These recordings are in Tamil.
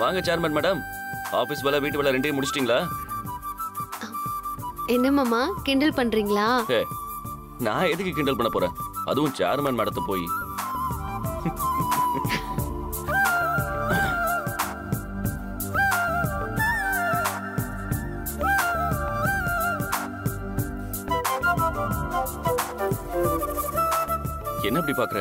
வாங்க சேர்மன் மேடம் ஆபீஸ் வேலை வீட்டு வேலை ரெண்டையும் முடிச்சிட்டீங்களா என்ன மாமா கிண்டல் பண்றீங்களா ஏ நான் எதுக்கு கிண்டல் பண்ண போறேன் அதுவும் சேர்மன் மேடத்தை போய் என்ன இப்படி பாக்குற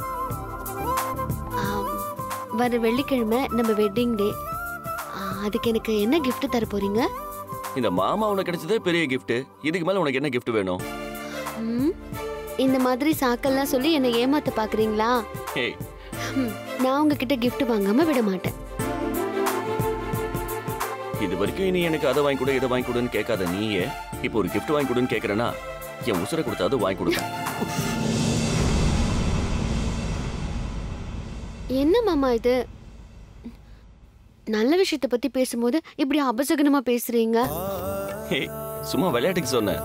ஆம், வர வெள்ளிக்கிழமை நம்ம வெட்டிங் டே அதுக்கு எனக்கு என்ன gift தர போறீங்க இந்த மாமா உனக்கு கிடைச்சதே பெரிய gift இதுக்கு மேல உனக்கு என்ன gift வேணும் ம், இந்த மாதிரி சாக்கெல்லாம் சொல்லி என்னை ஏமாத்த பாக்குறீங்களா ஏய் ம், நான் உங்ககிட்ட gift வாங்காம விட மாட்டேன் இது வரைக்கும் நீ எனக்கு அதை வாங்கி கொடு இதை வாங்கி கொடுன்னு கேட்காத நீயே இப்போ ஒரு gift வாங்கி கொடுன்னு கேட்கறேன்னா என் உசுரை கொடுத்தா அது வாங்கி கொடுப்பேன் என்ன மாமா இது நல்ல விஷயத்தை பத்தி பேசும்போது இப்படி அபசகனமா பேசுறீங்க ஏய் சும்மா விளையாட்டுக்கு சொன்னேன்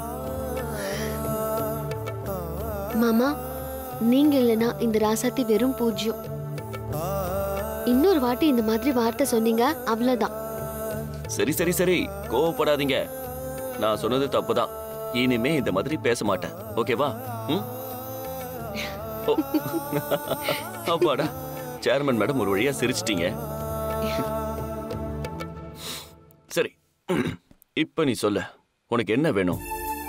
மாமா நீங்க இல்லனா இந்த ராசாத்தி வெறும் பூஜ்யம் இன்னொரு வாட்டி இந்த மாதிரி வார்த்தை சொன்னீங்க அவ்வளவுதான் சரி சரி சரி கோவப்படாதீங்க நான் சொன்னது தப்புதான் இனிமே இந்த மாதிரி பேச மாட்டேன் ஓகேவா ம்? ஓ. அப்பாடா சேர்மன் மேடம் ஒரு வழியா சிரிச்சிட்டீங்க சரி இப்ப நீ சொல்ல உனக்கு என்ன வேணும்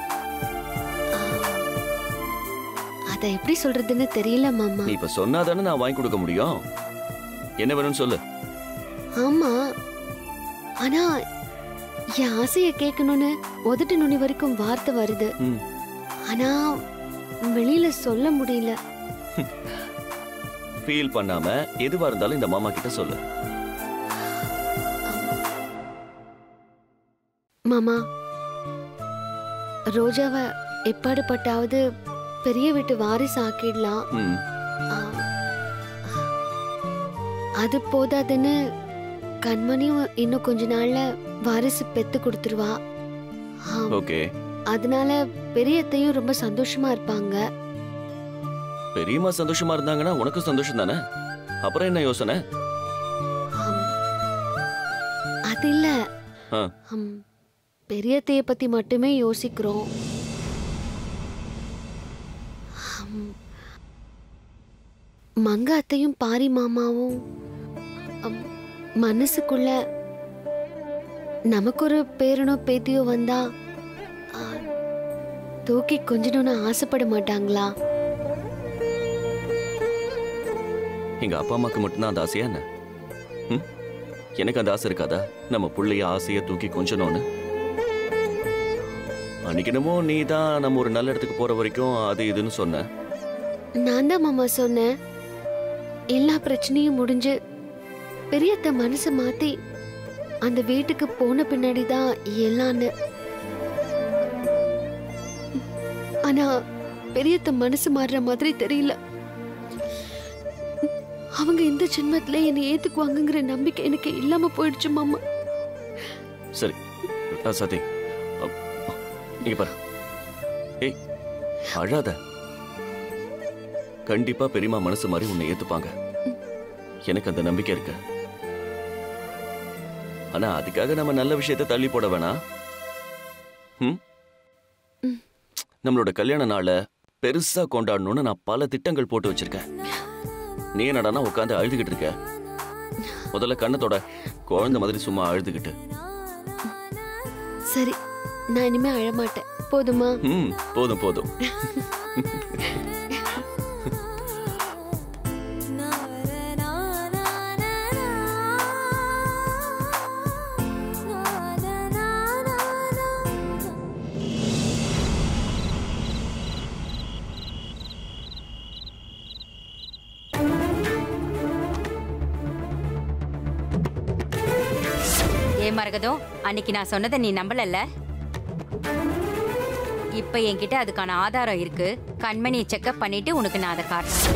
அத எப்படி சொல்றதுன்னு தெரியல மாமா நீ இப்ப சொன்னாதானே நான் வாங்கி கொடுக்க முடியும் என்ன வேணும்னு சொல்லு ஆமா ஆனா என் ஆசைய கேட்கணும்னு உதட்டு நுனி வரைக்கும் வார்த்தை வருது ம். ஆனா வெளியில சொல்ல முடியல ஃபீல் பண்ணாம எதுவா இருந்தாலும் இந்த மாமா கிட்ட சொல்லு மாமா ரோஜாவை எப்பாடுபட்டாவது பெரிய வீட்டு வாரிசு ஆக்கிடலாம் ம் ஆ. அது போதாதுன்னு கண்மணியும் இன்னும் கொஞ்ச நாள்ல வாரிசு பெத்து கொடுத்துருவா ஆ, ஓகே அதனால பெரியத்தையும் ரொம்ப சந்தோஷமா இருப்பாங்க பெரியம்மா சந்தோஷமா இருந்தாங்கன்னா உனக்கு சந்தோஷம் தானே அப்புறம் என்ன யோசனை ஆம். அது இல்ல ஆ. ஆம், பெரியத்தைய பத்தி மட்டுமே யோசிக்கிறோம் ஆம். மங்க அத்தையும் பாரி மாமாவும் ஆம், மனசுக்குள்ள நமக்கு ஒரு பேரனோ பேத்தியோ வந்தா ஆ, தூக்கி கொஞ்சணும்னு ஆசைப்பட மாட்டாங்களா எங்க அப்பா அம்மாக்கு மட்டும்தான் அந்த ஆசையா என்ன ம்? எனக்கு அந்த ஆசை இருக்காதா நம்ம புள்ளைய ஆசைய தூக்கி கொஞ்சணும்னு அன்னைக்கு என்னமோ நீ தான் நம்ம ஒரு நல்ல இடத்துக்கு போற வரைக்கும் அது இதுன்னு சொன்ன நான் தான் மாமா சொன்னேன் எல்லா பிரச்சனையும் முடிஞ்சு பெரியத்த மனசை மாத்தி அந்த வீட்டுக்கு போன பின்னாடி தான் எல்லான்னு ஆனா பெரியத்த மனசு மாறுற மாதிரி தெரியல அவங்க இந்த ஜென்மத்துல என்னை ஏத்துக்குவாங்கங்கிற நம்பிக்கை எனக்கு இல்லாம போயிடுச்சு மாமா சரி அஹ், சதி அப், இங்க பாரு ஏய் அழாத கண்டிப்பா பெரியம்மா மனசு மாதிரி உன்னை ஏத்துப்பாங்க எனக்கு அந்த நம்பிக்கை இருக்கு ஆனா அதுக்காக நம்ம நல்ல விஷயத்தை தள்ளி போட வேணாம் ம்? நம்மளோட கல்யாண நாளை பெருசா கொண்டாடணும்னு நான் பல திட்டங்கள் போட்டு வச்சிருக்கேன் நீ என்னடானா உட்காந்து அழுதுகிட்டு இருக்க முதல்ல கண்ணத்தோட குழந்தை மாதிரி சும்மா அழுதுகிட்டு சரி நான் இனிமே அழமாட்டேன் போதுமா ம் போதும் போதும் ஏ மரகதம் அன்னைக்கு நான் சொன்னதை நீ நம்பலல்ல இப்ப என்கிட்ட அதுக்கான ஆதாரம் இருக்கு கண்மணியை செக்அப் பண்ணிட்டு உனக்கு நான் அதை காட்டுறேன்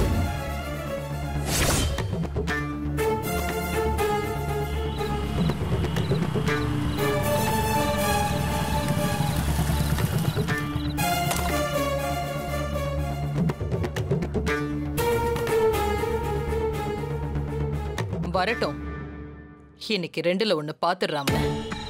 வரட்டும் இன்னைக்கு ரெண்டுல ஒண்ணு பாத்துடுறாம்ல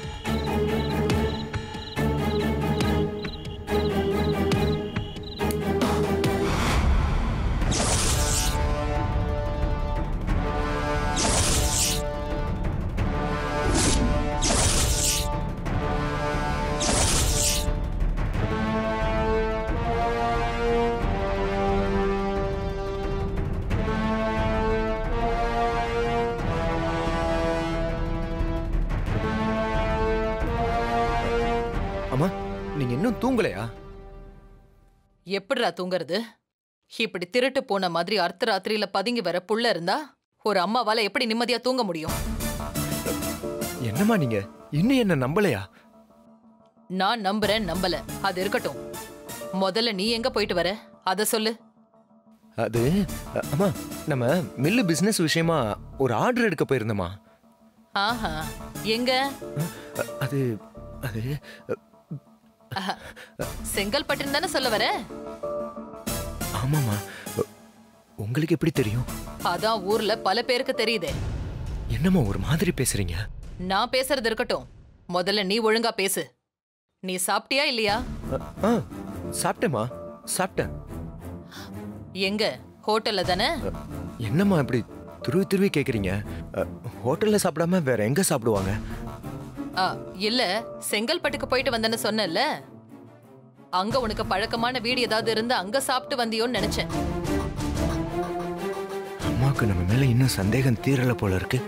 அம்மா நீங்க இன்னும் தூங்கலையா எப்படிடா தூங்குறது இப்படி திருட்டு போன மாதிரி அர்த்த ராத்திரியில பதுங்கி வர புள்ள இருந்தா ஒரு அம்மாவால எப்படி நிம்மதியா தூங்க முடியும் என்னம்மா நீங்க இன்னும் என்ன நம்பலையா நான் நம்புறேன் நம்பல அது இருக்கட்டும் முதல்ல நீ எங்க போயிட்டு வர அத சொல்லு அது அ, அம்மா நம்ம மில்லு பிசினஸ் விஷயமா ஒரு ஆர்டர் எடுக்க போயிருந்தோமா ஆஹா எங்க அ, அது அது அ, செங்கல்பட்டுன்னு தானே சொல்ல வர ஆமாம்மா அ, உங்களுக்கு எப்படி தெரியும் அதான் ஊர்ல பல பேருக்கு தெரியுதே என்னம்மா ஒரு மாதிரி பேசுறீங்க நான் பேசுறது இருக்கட்டும் முதல்ல நீ ஒழுங்கா பேசு நீ சாப்பிட்டியா இல்லையா அ, ஆ சாப்பிட்டேம்மா சாப்பிட்டேன் எங்க ஹோட்டல்ல தானே அ, என்னம்மா இப்படி துருவி துருவி கேக்குறீங்க அ, ஹோட்டல்ல சாப்பிடாம வேற எங்க சாப்பிடுவாங்க ஆ, இல்ல செங்கல்பட்டுக்கு போயிட்டு வந்தேன்னு சொன்னேன்ல அங்க உனக்கு பழக்கமான வீடு ஏதாவது இருந்து அங்க சாப்பிட்டு வந்தியோன்னு நினைச்சேன் அம்மாவுக்கு நம்ம மேல இன்னும் சந்தேகம் தீரல போல இருக்கு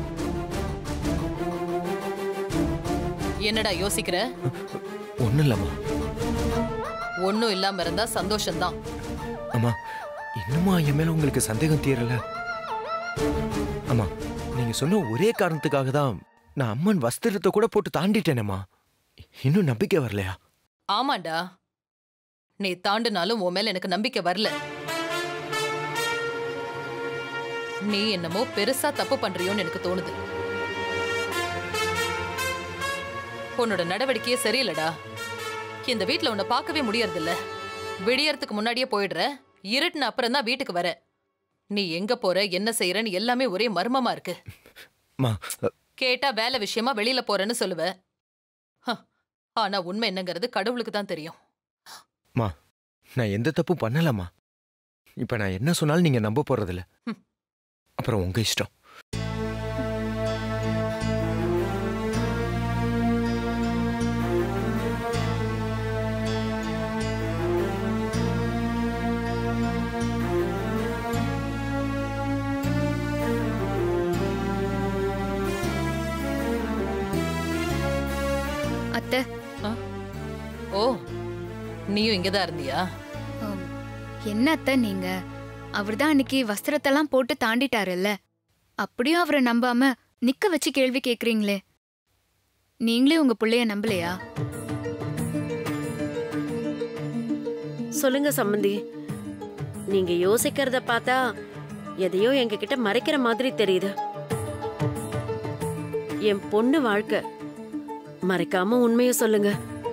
என்னடா யோசிக்கிற ஒண்ணும் இல்லம்மா ஒன்னும் இல்லாம இருந்தா சந்தோஷம்தான் அம்மா இன்னுமா என் மேல உங்களுக்கு சந்தேகம் தீரல அம்மா நீங்க சொன்ன ஒரே காரணத்துக்காக தான் நான் அம்மன் வஸ்திரத்தை கூட போட்டு தாண்டிட்டேனேம்மா இன்னும் நம்பிக்கை வரலையா ஆமாண்டா நீ தாண்டுனாலும் உன் மேல எனக்கு நம்பிக்கை வரல நீ என்னமோ பெருசா தப்பு பண்றியோன்னு எனக்கு தோணுது உன்னோட நடவடிக்கையே சரியில்லடா இந்த வீட்ல உன்னை பார்க்கவே முடியறதில்ல விடியறதுக்கு முன்னாடியே போயிடுற இருட்டுன அப்புறம் தான் வீட்டுக்கு வர நீ எங்க போற என்ன செய்யறன்னு எல்லாமே ஒரே மர்மமா இருக்கு அம்மா அ, கேட்டா வேலை விஷயமா வெளியில போறேன்னு சொல்லுவ ஹ, ஆனா உண்மை என்னங்கிறது கடவுளுக்கு தான் தெரியும் அம்மா நான் எந்த தப்பும் பண்ணலம்மா இப்ப நான் என்ன சொன்னாலும் நீங்க நம்ப போறதில்ல ம். அப்புறம் உங்க இஷ்டம் அத்தை ஓ நீயும் இங்கதான் இருந்தியா ஆம். என்ன அத்தை நீங்க அவர்தான் அன்னைக்கு வஸ்திரத்தெல்லாம் போட்டு தாண்டிட்டாருல்ல அப்படியும் அவரை நம்பாம நிக்க வச்சு கேள்வி கேக்குறீங்களே நீங்களே உங்க புள்ளைய நம்பலையா சொல்லுங்க சம்மந்தி நீங்க யோசிக்கிறத பார்த்தா எதையோ எங்ககிட்ட மறைக்கிற மாதிரி தெரியுது என் பொண்ணு வாழ்க்கை மறைக்காம உண்மையை சொல்லுங்க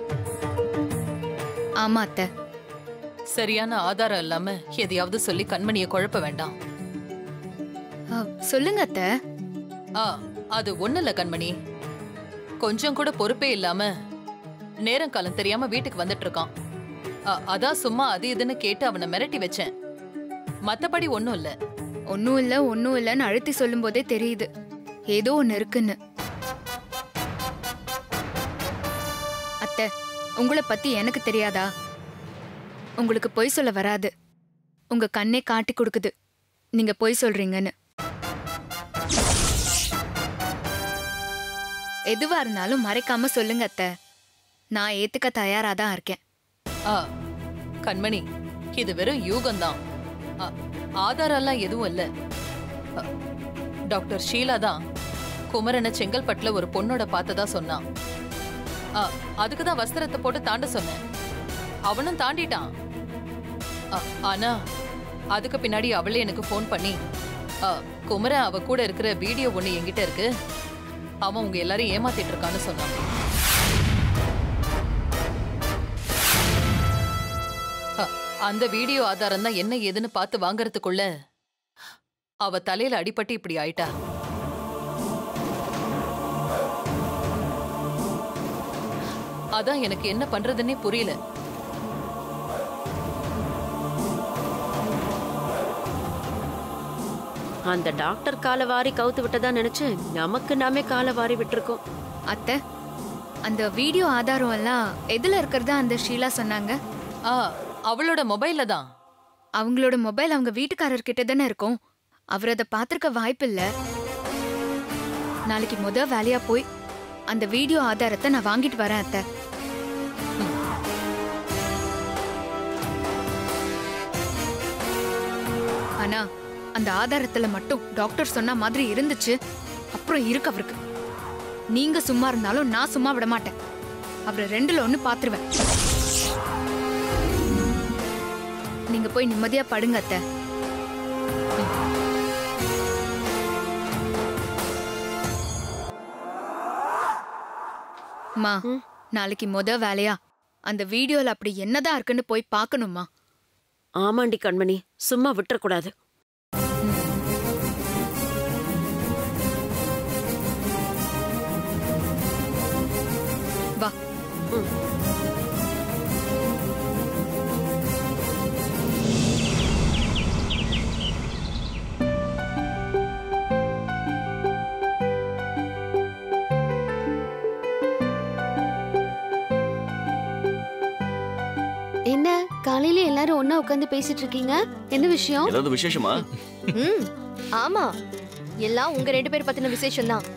ஆமா அத்தை சரியான ஆதாரம் இல்லாம எதையாவது சொல்லி கண்மணிய குழப்ப வேண்டாம் ஆ, சொல்லுங்க அத்தை ஆ அது ஒண்ணு இல்ல கண்மணி கொஞ்சம் கூட பொறுப்பே இல்லாம நேரம் காலம் தெரியாம வீட்டுக்கு வந்துட்டு இருக்கான் ஆ, அதான் சும்மா அது இதுன்னு கேட்டு அவனை மிரட்டி வச்சேன் மத்தபடி ஒண்ணும் இல்ல ஒன்னும் இல்ல ஒன்னும் இல்லன்னு அழுத்தி சொல்லும் போதே தெரியுது ஏதோ ஒன்னு இருக்குன்னு அத்தை உங்களை பத்தி எனக்கு தெரியாதா உங்களுக்கு பொய் சொல்ல வராது உங்க கண்ணே காட்டி கொடுக்குது நீங்க பொய் சொல்றீங்கன்னு எதுவா இருந்தாலும் மறைக்காம சொல்லுங்க அத்தை நான் ஏத்துக்க தயாரா தான் இருக்கேன் ஆ கண்மணி இது வெறும் யூகம்தான் ஆ, ஆதாரம்லாம் எதுவும் இல்ல ஆ, டாக்டர் ஷீலா தான் குமரனை செங்கல்பட்டுல ஒரு பொண்ணோட பார்த்ததா சொன்னான் ஆ, அதுக்கு தான் வஸ்திரத்தை போட்டு தாண்ட சொன்னேன் அவனும் தாண்டிட்டான் ஆ, ஆனா அதுக்கு பின்னாடி அவளே எனக்கு ஃபோன் பண்ணி ஆ, குமரன் அவ கூட இருக்கிற வீடியோ ஒண்ணு என்கிட்ட இருக்கு அவன் உங்க எல்லாரையும் ஏமாத்திட்டு இருக்கான்னு சொன்னான் அ, அந்த வீடியோ ஆதாரம் தான் என்ன ஏதுன்னு பார்த்து வாங்குறதுக்குள்ள அவ தலையில அடிபட்டு இப்படி ஆயிட்டா அதான் எனக்கு என்ன பண்றதுன்னே புரியல அந்த டாக்டர் காலை வாரி கவுத்து விட்டதா நினைச்சு நமக்கு நாமே காலை வாரி விட்டுருக்கோம் அத்தை அந்த வீடியோ ஆதாரம் எல்லாம் எதுல இருக்கிறதா அந்த ஷீலா சொன்னாங்க ஆ அவளோட மொபைல்ல தான் அவங்களோட மொபைல் அவங்க வீட்டுக்காரர்கிட்ட தானே இருக்கும் அவர் அதை பார்த்திருக்க வாய்ப்பில்ல நாளைக்கு முத வேலையா போய் அந்த வீடியோ ஆதாரத்தை நான் வாங்கிட்டு வரேன் அத்தை ஆனா அந்த ஆதாரத்துல மட்டும் டாக்டர் சொன்ன மாதிரி இருந்துச்சு அப்புறம் இருக்கு அவருக்கு நீங்க சும்மா இருந்தாலும் நான் சும்மா விட மாட்டேன் அவரை ரெண்டுல ஒண்ணு பாத்துருவேன் நீங்க போய் நிம்மதியா படுங்க அத்தை மா நாளைக்கு முத வேலையா அந்த வீடியோல அப்படி என்னதான் இருக்குன்னு போய் பார்க்கணுமா ஆமாண்டி கண்மணி சும்மா விட்டுறக்கூடாது வா என்ன காலையில எல்லாரும் ஒண்ணா உட்காந்து பேசிட்டு இருக்கீங்க என்ன விஷயம் ஏதாவது விசேஷமா ம் ஆமா எல்லாம் உங்க ரெண்டு பேர் பத்தின விசேஷம் தான்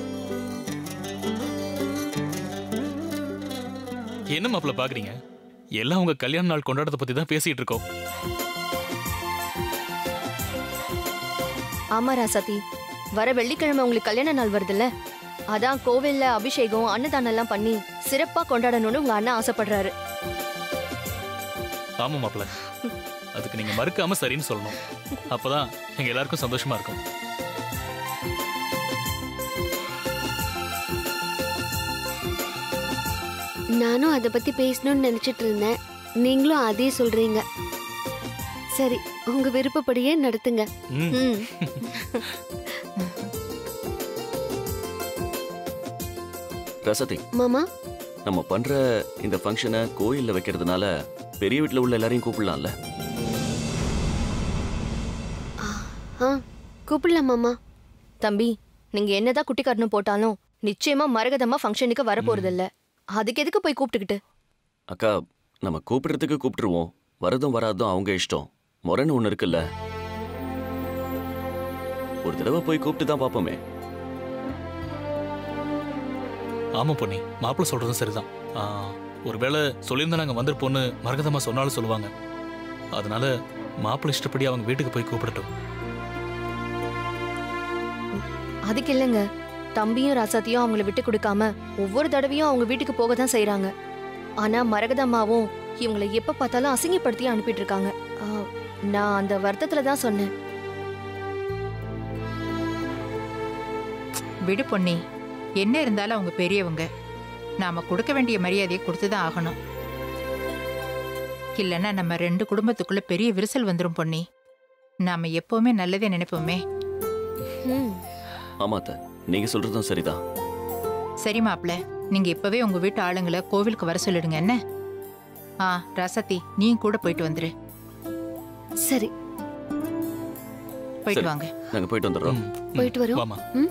என்ன மாப்பிள்ள பாக்குறீங்க எல்லாம் உங்க கல்யாண நாள் கொண்டாடத்தை பத்தி தான் பேசிட்டு இருக்கோம் ஆமா ராசாத்தி வர வெள்ளிக்கிழமை உங்களுக்கு கல்யாண நாள் வருதுல்ல அதான் கோவில்ல அபிஷேகம் அன்னதானம் எல்லாம் பண்ணி சிறப்பா கொண்டாடணும்னு உங்க அண்ணன் ஆசைப்படுறாரு ஆமா மாப்பிள்ள அதுக்கு நீங்க மறுக்காம சரின்னு சொல்லணும் அப்பதான் எங்க எல்லாருக்கும் சந்தோஷமா இருக்கும் நானும் அதை பத்தி பேசணும்னு நினைச்சிட்டு இருந்தேன் நீங்களும் அதே சொல்றீங்க சரி உங்க விருப்பப்படியே நடத்துங்க ம் ம் ரசதி மாமா நம்ம பண்ற இந்த ஃபங்க்ஷனை கோயில்ல வைக்கிறதுனால பெரிய வீட்ல உள்ள எல்லாரையும் கூப்பிடலாம்ல ஆ கூப்பிடலாம் மாமா தம்பி நீங்க என்னதான் குட்டி கட்டணம் போட்டாலும் நிச்சயமா மரகதமா ஃபங்க்ஷனுக்கு வர போறது இல்ல அதுக்கு எதுக்கு போய் கூப்பிட்டுக்கிட்டு அக்கா நம்ம கூப்பிடுறதுக்கு கூப்பிட்டுருவோம் வரதும் வராதும் அவங்க இஷ்டம் முறைன்னு ஒண்ணு இருக்குல்ல ஒரு தடவை போய் கூப்பிட்டு தான் பார்ப்போமே ஆமா பொன்னி மாப்பிள்ள சொல்றதும் சரிதான் ஆ, ஒருவேளை சொல்லியிருந்தா நாங்க வந்திருப்போம்னு மரகதமா சொன்னாலும் சொல்லுவாங்க அதனால மாப்பிள்ள இஷ்டப்படி அவங்க வீட்டுக்கு போய் கூப்பிடட்டும் அதுக்கு இல்லைங்க தம்பியும் ராசாத்தியும் அவங்கள விட்டு கொடுக்காம ஒவ்வொரு தடவையும் அவங்க வீட்டுக்கு போக தான் செய்றாங்க ஆனா மரகதம்மாவும் இவங்களை எப்ப பார்த்தாலும் அசிங்கப்படுத்தி அனுப்பிட்டு இருக்காங்க ஆ, நான் அந்த வருத்தத்துல தான் சொன்னேன் விடு பொன்னி என்ன இருந்தாலும் அவங்க பெரியவங்க நாம கொடுக்க வேண்டிய மரியாதையை கொடுத்து தான் ஆகணும் இல்லைன்னா நம்ம ரெண்டு குடும்பத்துக்குள்ள பெரிய விரிசல் வந்துரும் பொன்னி நாம எப்பவுமே நல்லதே நினைப்போமே ம் ஆமா அத்தை நீங்க சொல்றதும் சரிதான் சரி மாப்ள நீங்க இப்பவே உங்க வீட்டு ஆளுங்களை கோவிலுக்கு வர சொல்லிடுங்க என்ன ஆ ரசத்தி நீ கூட போயிட்டு வந்துரு சரி போயிட்டு சரி. வாங்க நாங்க போயிட்டு வந்துடுறோம் ம், ம். போயிட்டு வரோம் வாமா ம்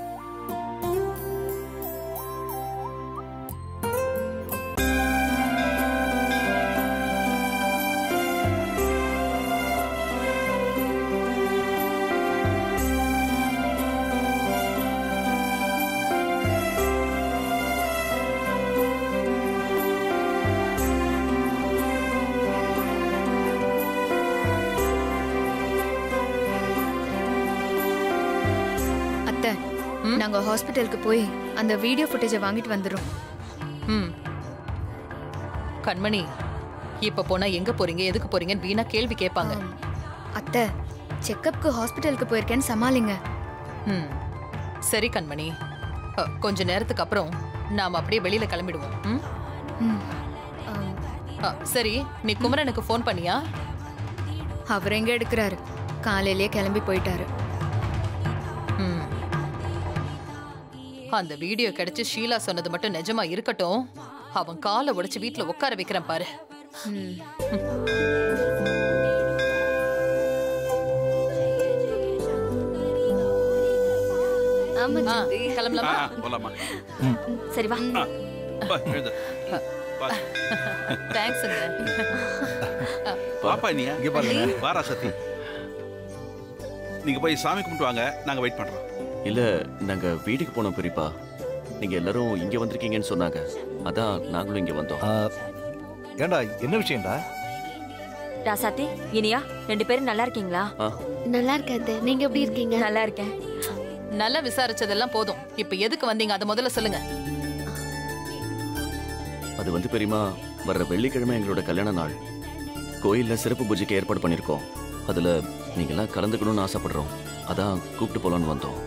அத்தை நாங்க ஹாஸ்பிட்டலுக்கு போய் அந்த வீடியோ ஃபுட்டேஜை வாங்கிட்டு வந்துடுறோம் ம் கண்மணி இப்ப போனா எங்க போறீங்க எதுக்கு போறீங்கன்னு வீணா கேள்வி கேட்பாங்க ஆம். அத்தை செக்கப்க்கு ஹாஸ்பிட்டலுக்கு போயிருக்கேன்னு சமாளிங்க ம் சரி கண்மணி அ, கொஞ்ச நேரத்துக்கு அப்புறம் நாம அப்படியே வெளியில கிளம்பிடுவோம் ம்? ம். ஆம். அ, சரி நீ குமரனுக்கு ஃபோன் பண்ணியா அவர் எங்க எடுக்கிறாரு காலையிலேயே கிளம்பி போயிட்டாரு ம். அந்த வீடியோ கிடைச்சு ஷீலா சொன்னது மட்டும் நிஜமா இருக்கட்டும் அவன் காலை உடைச்சு வீட்டுல உட்கார வைக்கிறேன் பாரு ஆமா ஆ, சித்தி. கிளம்பலாமா போலாமா சரி வா பா, எழுந்து. பா. தேங்க்ஸுங்க பாப்பா நீயா இங்க பாருங்க. வாரா சத்தி நீங்க போய் சாமி கும்பிட்டு வாங்க நாங்க வெயிட் பண்றோம் இல்ல நாங்க வீட்டுக்கு போனோம் பெரியப்பா நீங்க எல்லாரும் இங்க வந்திருக்கீங்கன்னு சொன்னாங்க அதான் நாங்களும் இங்க வந்தோம் ஆ, ஏண்டா என்ன விஷயம்டா ராசாத்தி இனியா ரெண்டு பேரும் நல்லா இருக்கீங்களா நல்லா இருக்கேன் அத்தை. நீங்க எப்படி இருக்கீங்க நல்லா இருக்கேன் நல்லா விசாரிச்சதெல்லாம் போதும் இப்ப எதுக்கு வந்தீங்க அதை முதல்ல சொல்லுங்க அது வந்து பெரியமா வர்ற வெள்ளிக்கிழமை எங்களோட கல்யாண நாள் கோயில்ல சிறப்பு பூஜைக்கு ஏற்பாடு பண்ணிருக்கோம் அதுல நீங்க எல்லாம் கலந்துக்கணும்னு ஆசைப்படுறோம் அதான் கூப்பிட்டு போலான்னு வந்தோம்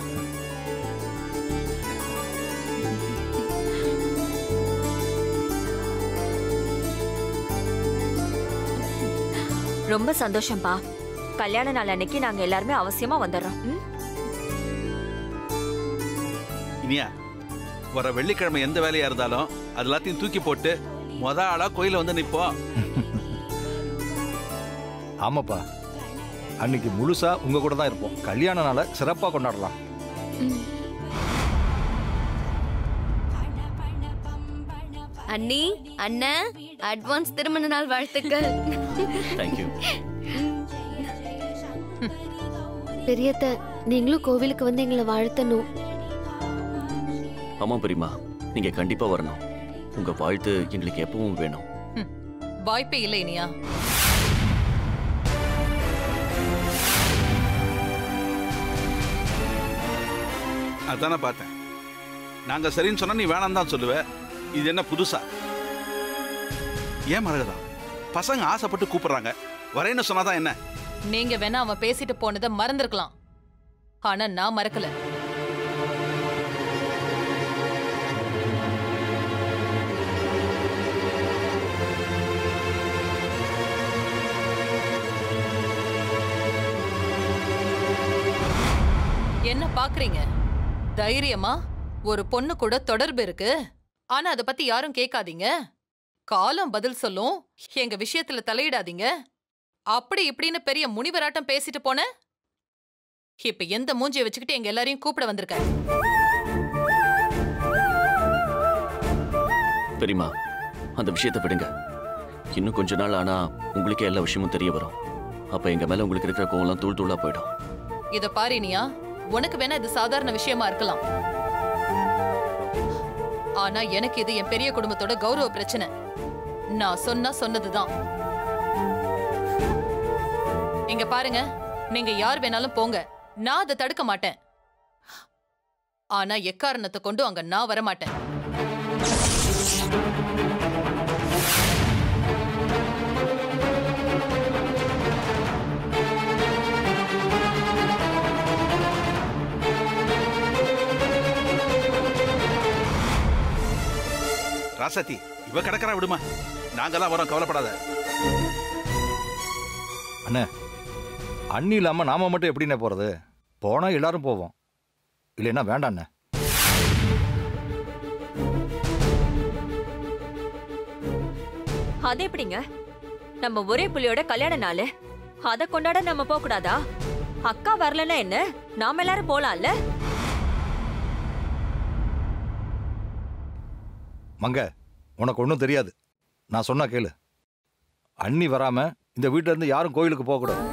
ரொம்ப சந்தோஷம்பா கல்யாண நாள் அன்னைக்கு நாங்க எல்லாருமே அவசியமா வந்துடுறோம் ம்? இனியா வர வெள்ளிக்கிழமை எந்த வேலையா இருந்தாலும் அது எல்லாத்தையும் தூக்கி போட்டு மொத ஆளா கோயில வந்து நிப்போம் ஆமாப்பா அன்னைக்கு முழுசா உங்க கூட தான் இருப்போம் கல்யாண நாளை சிறப்பா கொண்டாடலாம் அண்ணி அண்ணன் அட்வான்ஸ் திருமண நாள் வாழ்த்துக்கள் தேங்க்யூ பெரியத்த நீங்களும் கோவிலுக்கு வந்து எங்களை வாழ்த்தணும் ஆமா பெரியமா நீங்க கண்டிப்பா வரணும் உங்க வாழ்த்து எங்களுக்கு எப்பவும் வேணும் வாய்ப்பே இல்லை இனியா அதானே பார்த்தேன் நாங்க சரின்னு சொன்னா நீ வேணாம் தான் சொல்லுவ இது என்ன புதுசா ஏன் மரகதா பசங்க ஆசைப்பட்டு கூப்பிடுறாங்க வரேன்னு சொன்னாதான் என்ன நீங்க வேணா அவன் பேசிட்டு போனதை மறந்திருக்கலாம் ஆனா நான் மறக்கல என்ன பாக்குறீங்க தைரியமா ஒரு பொண்ணு கூட தொடர்பு இருக்கு ஆனா அத பத்தி யாரும் கேட்காதீங்க காலம் பதில் சொல்லும் எங்க விஷயத்துல தலையிடாதீங்க அப்படி இப்படின்னு பெரிய முனிவராட்டம் பேசிட்டு போன இப்ப எந்த மூஞ்சிய வச்சுக்கிட்டு எங்க எல்லாரையும் கூப்பிட வந்திருக்க பெரியமா அந்த விஷயத்தை விடுங்க இன்னும் கொஞ்ச நாள் ஆனா உங்களுக்கே எல்லா விஷயமும் தெரிய வரும் அப்ப எங்க மேல உங்களுக்கு இருக்கிற கோவம்லாம் தூள் தூளா போயிடும் இத பாரினியா உனக்கு வேணா இது சாதாரண விஷயமா இருக்கலாம் ஆனா எனக்கு இது என் பெரிய குடும்பத்தோட கௌரவ பிரச்சனை நான் சொன்னா சொன்னதுதான் இங்க பாருங்க நீங்க யார் வேணாலும் போங்க நான் அதை தடுக்க மாட்டேன் ஆனா எக்காரணத்தை கொண்டு அங்க நான் வர மாட்டேன் ராசாத்தி இவ கிடக்கிறா விடுமா நாங்கெல்லாம் வரோம் கவலைப்படாத அண்ணே அண்ணி இல்லாம நாம மட்டும் எப்படிண்ணே போறது போனா எல்லாரும் போவோம் இல்லைன்னா வேண்டாண்ணே அது எப்படிங்க நம்ம ஒரே புள்ளியோட கல்யாண நாள் அத கொண்டாட நம்ம போக கூடாதா அக்கா வரலன்னா என்ன நாம எல்லாரும் போலாம்ல மங்க உனக்கு ஒன்றும் தெரியாது நான் சொன்னா கேளு அண்ணி வராம இந்த வீட்ல இருந்து யாரும் கோயிலுக்கு போகக்கூடாது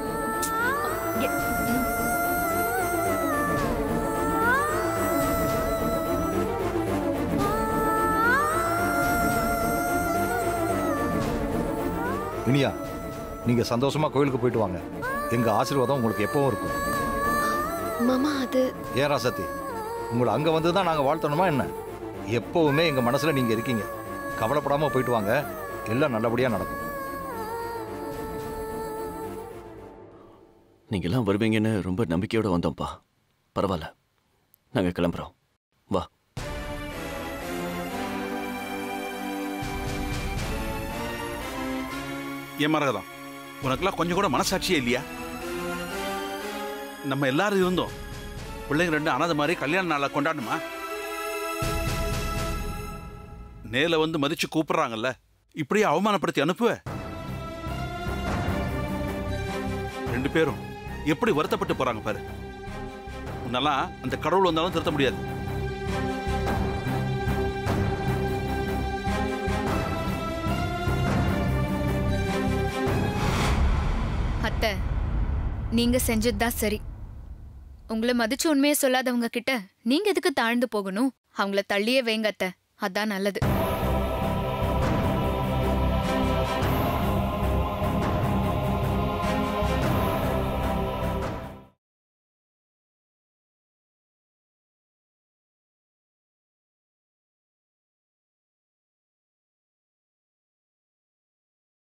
இனியா நீங்க சந்தோஷமா கோயிலுக்கு போயிட்டு வாங்க எங்க ஆசீர்வாதம் உங்களுக்கு எப்பவும் இருக்கும் மாமா அது ஏன் ராசத்தி உங்களை அங்க வந்து தான் நாங்க வாழ்த்தணுமா என்ன எப்பவுமே எங்க மனசுல நீங்க இருக்கீங்க கவலைப்படாம போயிட்டு வாங்க எல்லாம் நல்லபடியா நடக்கும் நீங்க எல்லாம் வருவீங்கன்னு ரொம்ப நம்பிக்கையோட வந்தோம்ப்பா பரவாயில்ல நாங்க கிளம்புறோம் வா ஏன் மரகதம் உனக்கெல்லாம் கொஞ்சம் கூட மனசாட்சியே இல்லையா நம்ம எல்லாரும் இருந்தோம் பிள்ளைங்க ரெண்டு அனாதை மாதிரி கல்யாண நாளை கொண்டாடணுமா நேர்ல வந்து மதிச்சு கூப்பிடுறாங்கல்ல இப்படியே அவமானப்படுத்தி அனுப்புவ ரெண்டு பேரும் எப்படி வருத்தப்பட்டு போறாங்க பாரு உன்னெல்லாம் அந்த கடவுள் வந்தாலும் திருத்த முடியாது அத்தை நீங்க செஞ்சதுதான் சரி உங்களை மதிச்சு உண்மையை சொல்லாதவங்க கிட்ட நீங்க எதுக்கு தாழ்ந்து போகணும் அவங்கள தள்ளியே வைங்க அத்தை அதான் நல்லது